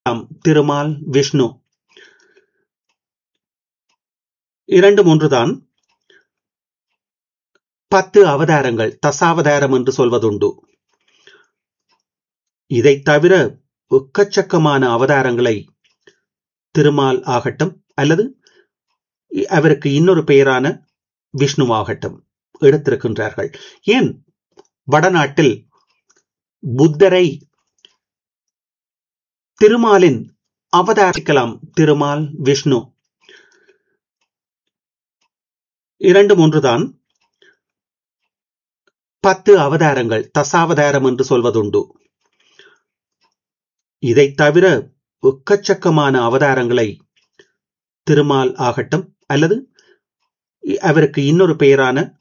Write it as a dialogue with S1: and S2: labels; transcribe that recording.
S1: ஆம், திருமால் விஷ்ணு இரண்டு மூன்றுதான் பத்து அவதாரங்கள் தசாவதாரம் என்று சொல்வதுண்டு இதைத் தவிர எக்கச்சக்கமான அவதாரங்களை திருமால் ஆகட்டும் அல்லது அவருக்கு இன்னொரு பெயரான விஷ்ணுவாகட்டும் எடுத்திருக்கின்றார்கள் ஏன் வடநாட்டில் புத்தரை திருமாலின் அவதாரிக்கலாம் திருமால் விஷ்ணு இரண்டு மூன்றுதான் பத்து அவதாரங்கள் தசாவதாரம் என்று சொல்வதுண்டு இதைத் தவிர எக்கச்சக்கமான அவதாரங்களை திருமால் ஆகட்டும் அல்லது அவருக்கு இன்னொரு பெயரான